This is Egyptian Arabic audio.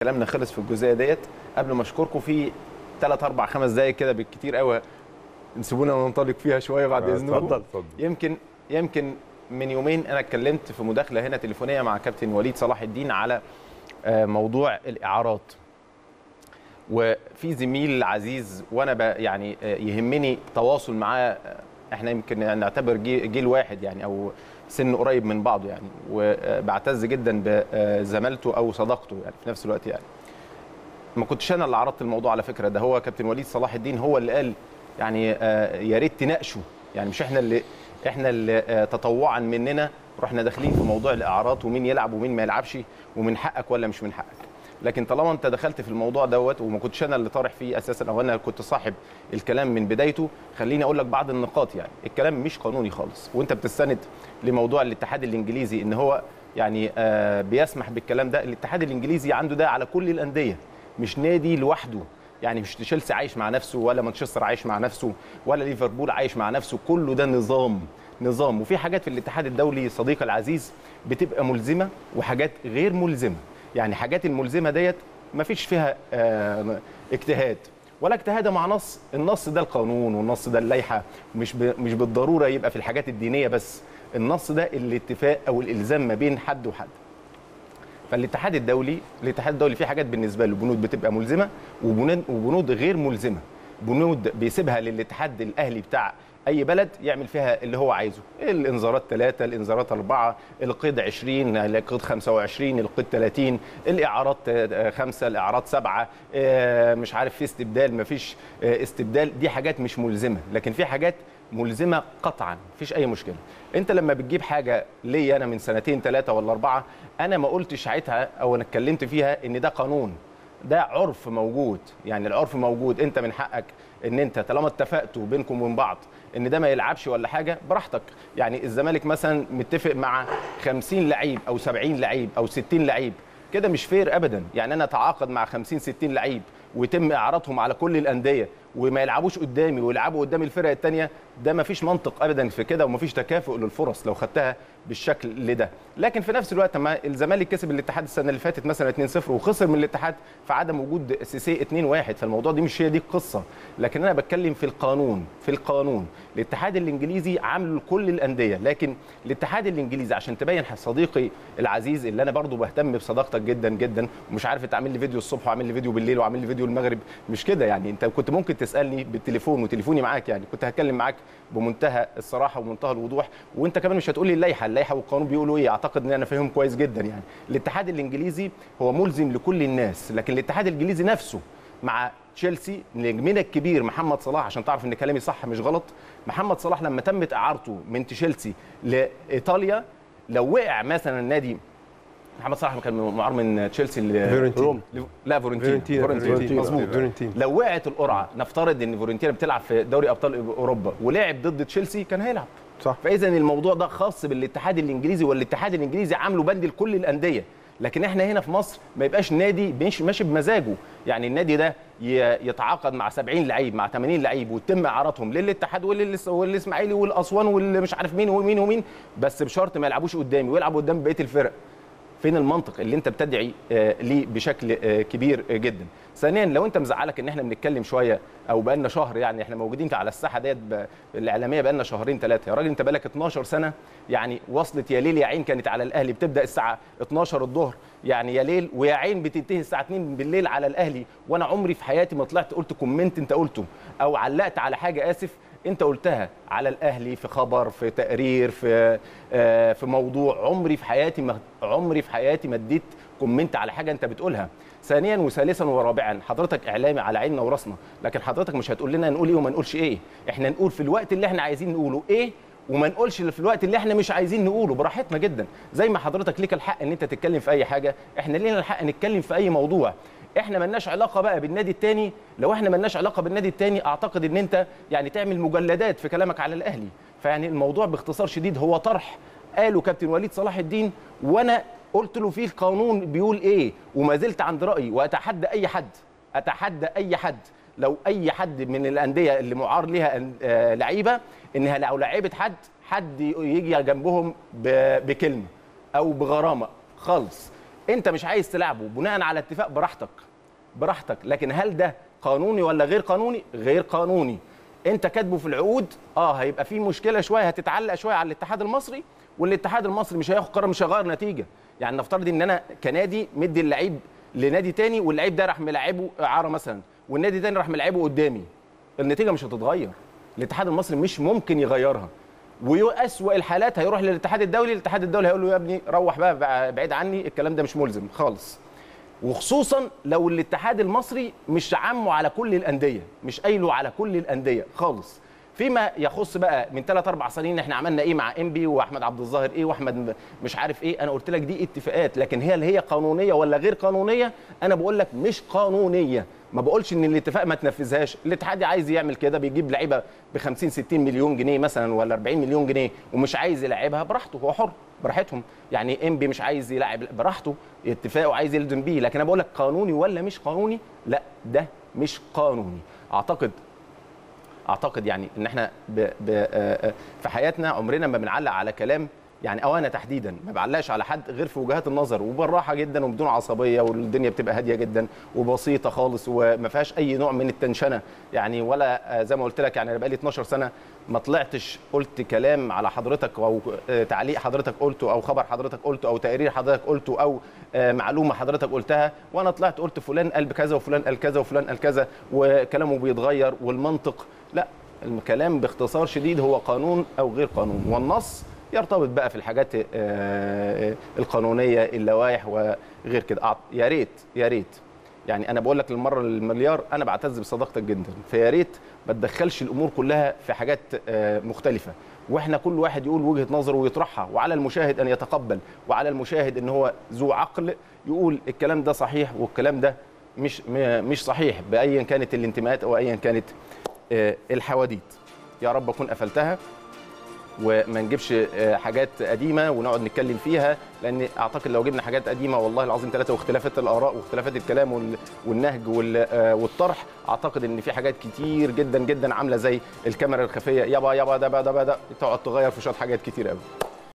كلامنا خلص في الجزئيه ديت قبل ما اشكركم في 3 4 5 دقائق كده بالكتير قوي نسيبونا ننطلق فيها شويه بعد اذنكم اتفضل اتفضل يمكن يمكن من يومين انا اتكلمت في مداخله هنا تليفونيه مع كابتن وليد صلاح الدين على آه، موضوع الاعارات وفي زميل عزيز وانا ب- يعني آه، يهمني تواصل معاه آه، احنا يمكن نعتبر جي- جيل واحد يعني او سن قريب من بعضه يعني وبعتز جدا بزمالته او صداقته يعني في نفس الوقت يعني ما كنتش انا اللي عرضت الموضوع على فكره ده هو كابتن وليد صلاح الدين هو اللي قال يعني آه، يا ريت تناقشوا يعني مش احنا اللي احنا اللي آه، تطوعا مننا رحنا داخلين في موضوع الاعارات ومين يلعب ومين ما يلعبش ومن حقك ولا مش من حقك لكن طالما انت دخلت في الموضوع دوت وما كنتش انا اللي طارح فيه اساسا او انا كنت صاحب الكلام من بدايته خليني اقول لك بعض النقاط يعني الكلام مش قانوني خالص وانت بتستند لموضوع الاتحاد الانجليزي ان هو يعني آه بيسمح بالكلام ده الاتحاد الانجليزي عنده ده على كل الانديه مش نادي لوحده يعني مش تشيلسي عايش مع نفسه ولا مانشستر عايش مع نفسه ولا ليفربول عايش مع نفسه كله ده نظام نظام وفي حاجات في الاتحاد الدولي صديقي العزيز بتبقى ملزمه وحاجات غير ملزمه يعني حاجات الملزمه ديت ما فيش فيها آه، اجتهاد ولا اجتهاد مع نص النص ده القانون والنص ده اللائحه مش ب... مش بالضروره يبقى في الحاجات الدينيه بس النص ده الاتفاق او الالزام ما بين حد وحد فالاتحاد الدولي الاتحاد الدولي فيه حاجات بالنسبه له بنود بتبقى ملزمه وبنود وبنود غير ملزمه بنود بيسيبها للاتحاد الاهلي بتاع اي بلد يعمل فيها اللي هو عايزه الانذارات ثلاثة الانذارات أربعة القيد 20 القيد 25 القيد 30 الاعارات آه، خمسة الاعارات سبعة آه، مش عارف في استبدال مفيش آه، استبدال دي حاجات مش ملزمه لكن في حاجات ملزمه قطعا مفيش اي مشكله انت لما بتجيب حاجه ليا انا من سنتين ثلاثه ولا اربعه انا ما قلتش ساعتها او انا اتكلمت فيها ان ده قانون ده عرف موجود يعني العرف موجود انت من حقك ان انت طالما اتفقتوا بينكم وبين بعض ان ده ما يلعبش ولا حاجه براحتك يعني الزمالك مثلا متفق مع 50 لعيب او 70 لعيب او 60 لعيب كده مش فير ابدا يعني انا اتعاقد مع 50 60 لعيب ويتم اعارتهم على كل الانديه وما يلعبوش قدامي ويلعبوا قدام الفرق الثانيه ده ما فيش منطق ابدا في كده وما فيش تكافؤ للفرص لو خدتها بالشكل ده لكن في نفس الوقت ما الزمالك كسب الاتحاد السنه اللي فاتت مثلا 2-0 وخسر من الاتحاد في عدم وجود سيسي 2-1 فالموضوع دي مش هي دي القصه لكن انا بتكلم في القانون في القانون الاتحاد الانجليزي عامله لكل الانديه لكن الاتحاد الانجليزي عشان تبين صديقي العزيز اللي انا برضو بهتم بصداقتك جدا جدا ومش عارف انت عامل لي فيديو الصبح وعامل لي فيديو بالليل وعامل لي فيديو المغرب مش كده يعني انت كنت ممكن تسالني بالتليفون وتليفوني معاك يعني كنت هتكلم معاك بمنتهى الصراحه ومنتهى الوضوح وانت كمان مش هتقول لي اللائحه اللائحه والقانون بيقولوا ايه اعتقد ان انا فاهمهم كويس جدا يعني الاتحاد الانجليزي هو ملزم لكل الناس لكن الاتحاد الانجليزي نفسه مع تشيلسي نجمنا الكبير محمد صلاح عشان تعرف ان كلامي صح مش غلط محمد صلاح لما تمت اعارته من تشيلسي لايطاليا لو وقع مثلا نادي محمد صلاح كان معار من تشيلسي ل- فيورنتينا. روم لا فورنتينا فيورنتينا فورنتينا مظبوط فيورنتينا لو وقعت القرعه نفترض ان فورنتينا بتلعب في دوري ابطال اوروبا ولعب ضد تشيلسي كان هيلعب صح فاذا الموضوع ده خاص بالاتحاد الانجليزي والاتحاد الانجليزي عامله بند لكل الانديه لكن احنا هنا في مصر ما يبقاش نادي مش ماشي بمزاجه يعني النادي ده ي- يتعاقد مع 70 لعيب مع 80 لعيب ويتم اعارتهم للاتحاد وللس- والاسماعيلي والاسوان واللي مش عارف مين ومين ومين بس بشرط ما يلعبوش قدامي ويلعبوا قدام بقيه الفرق فين المنطق اللي انت بتدعي آه، ليه بشكل آه، كبير آه، جدا ثانيا لو انت مزعلك ان احنا بنتكلم شويه او بقالنا شهر يعني احنا موجودين على الساحه ديت ب- الاعلاميه بقالنا شهرين ثلاثه يا راجل انت بقالك 12 سنه يعني وصلت يا ليل يا عين كانت على الاهلي بتبدا الساعه 12 الظهر يعني يا ليل ويا عين بتنتهي الساعه 2 بالليل على الاهلي وانا عمري في حياتي ما طلعت قلت كومنت انت قلته او علقت على حاجه اسف انت قلتها على الاهلي في خبر في تقرير في آه، في موضوع عمري في حياتي ما عمري في حياتي ما اديت كومنت على حاجه انت بتقولها ثانيا وثالثا ورابعا حضرتك اعلامي على عيننا وراسنا لكن حضرتك مش هتقول لنا نقول ايه وما نقولش ايه احنا نقول في الوقت اللي احنا عايزين نقوله ايه وما نقولش في الوقت اللي احنا مش عايزين نقوله براحتنا جدا زي ما حضرتك ليك الحق ان انت تتكلم في اي حاجه احنا لينا الحق نتكلم في اي موضوع احنا ملناش علاقه بقى بالنادي التاني لو احنا ملناش علاقه بالنادي التاني اعتقد ان انت يعني تعمل مجلدات في كلامك على الاهلي فيعني الموضوع باختصار شديد هو طرح قاله كابتن وليد صلاح الدين وانا قلت له فيه القانون بيقول ايه وما زلت عند رايي واتحدى اي حد اتحدى اي حد لو اي حد من الانديه اللي معار ليها أن- آه، لعيبه انها لو لعيبه حد حد يجي جنبهم ب- بكلمه او بغرامه خالص انت مش عايز تلعبه بناء على اتفاق براحتك براحتك لكن هل ده قانوني ولا غير قانوني غير قانوني انت كاتبه في العقود اه هيبقى في مشكله شويه هتتعلق شويه على الاتحاد المصري والاتحاد المصري مش هياخد قرار مش هيغير نتيجه يعني نفترض ان انا كنادي مدي اللعيب لنادي تاني واللعيب ده راح ملاعبه اعاره مثلا والنادي تاني راح ملاعبه قدامي النتيجه مش هتتغير الاتحاد المصري مش ممكن يغيرها واسوأ الحالات هيروح للاتحاد الدولي الاتحاد الدولي هيقول له يا ابني روح بقى بعيد عني الكلام ده مش ملزم خالص وخصوصا لو الاتحاد المصري مش عامه على كل الانديه مش قايله على كل الانديه خالص فيما يخص بقى من ثلاث اربع سنين احنا عملنا ايه مع انبي واحمد عبد الظاهر ايه واحمد مش عارف ايه انا قلت لك دي اتفاقات لكن هي اللي هي قانونيه ولا غير قانونيه انا بقول لك مش قانونيه ما بقولش ان الاتفاق ما تنفذهاش الاتحاد عايز يعمل كده بيجيب لعيبه ب 50 60 مليون جنيه مثلا ولا 40 مليون جنيه ومش عايز يلعبها براحته هو حر براحتهم يعني انبي مش عايز يلعب براحته اتفاقه عايز يلزم بيه لكن انا بقول لك قانوني ولا مش قانوني لا ده مش قانوني اعتقد اعتقد يعني ان احنا ب ب في حياتنا عمرنا ما بنعلق على كلام يعني او انا تحديدا ما بعلقش على حد غير في وجهات النظر وبالراحه جدا وبدون عصبيه والدنيا بتبقى هاديه جدا وبسيطه خالص وما فيهاش اي نوع من التنشنه يعني ولا زي ما قلت لك يعني انا بقالي 12 سنه ما طلعتش قلت كلام على حضرتك او تعليق حضرتك قلته او خبر حضرتك قلته او تقرير حضرتك قلته او معلومه حضرتك قلتها وانا طلعت قلت فلان قال كذا وفلان قال كذا وفلان قال كذا وكلامه بيتغير والمنطق لا الكلام باختصار شديد هو قانون او غير قانون والنص يرتبط بقى في الحاجات القانونيه اللوائح وغير كده يا ريت يا ريت يعني انا بقول لك للمره المليار انا بعتز بصداقتك جدا فيا ريت ما تدخلش الامور كلها في حاجات مختلفه واحنا كل واحد يقول وجهه نظره ويطرحها وعلى المشاهد ان يتقبل وعلى المشاهد ان هو ذو عقل يقول الكلام ده صحيح والكلام ده مش مش صحيح بايا كانت الانتماءات او ايا كانت الحواديت يا رب اكون قفلتها وما نجيبش حاجات قديمه ونقعد نتكلم فيها لان اعتقد لو جبنا حاجات قديمه والله العظيم ثلاثه واختلافات الاراء واختلافات الكلام والنهج والطرح اعتقد ان في حاجات كتير جدا جدا عامله زي الكاميرا الخفيه يابا يابا ده ده ده تقعد تغير في شويه حاجات كتير قوي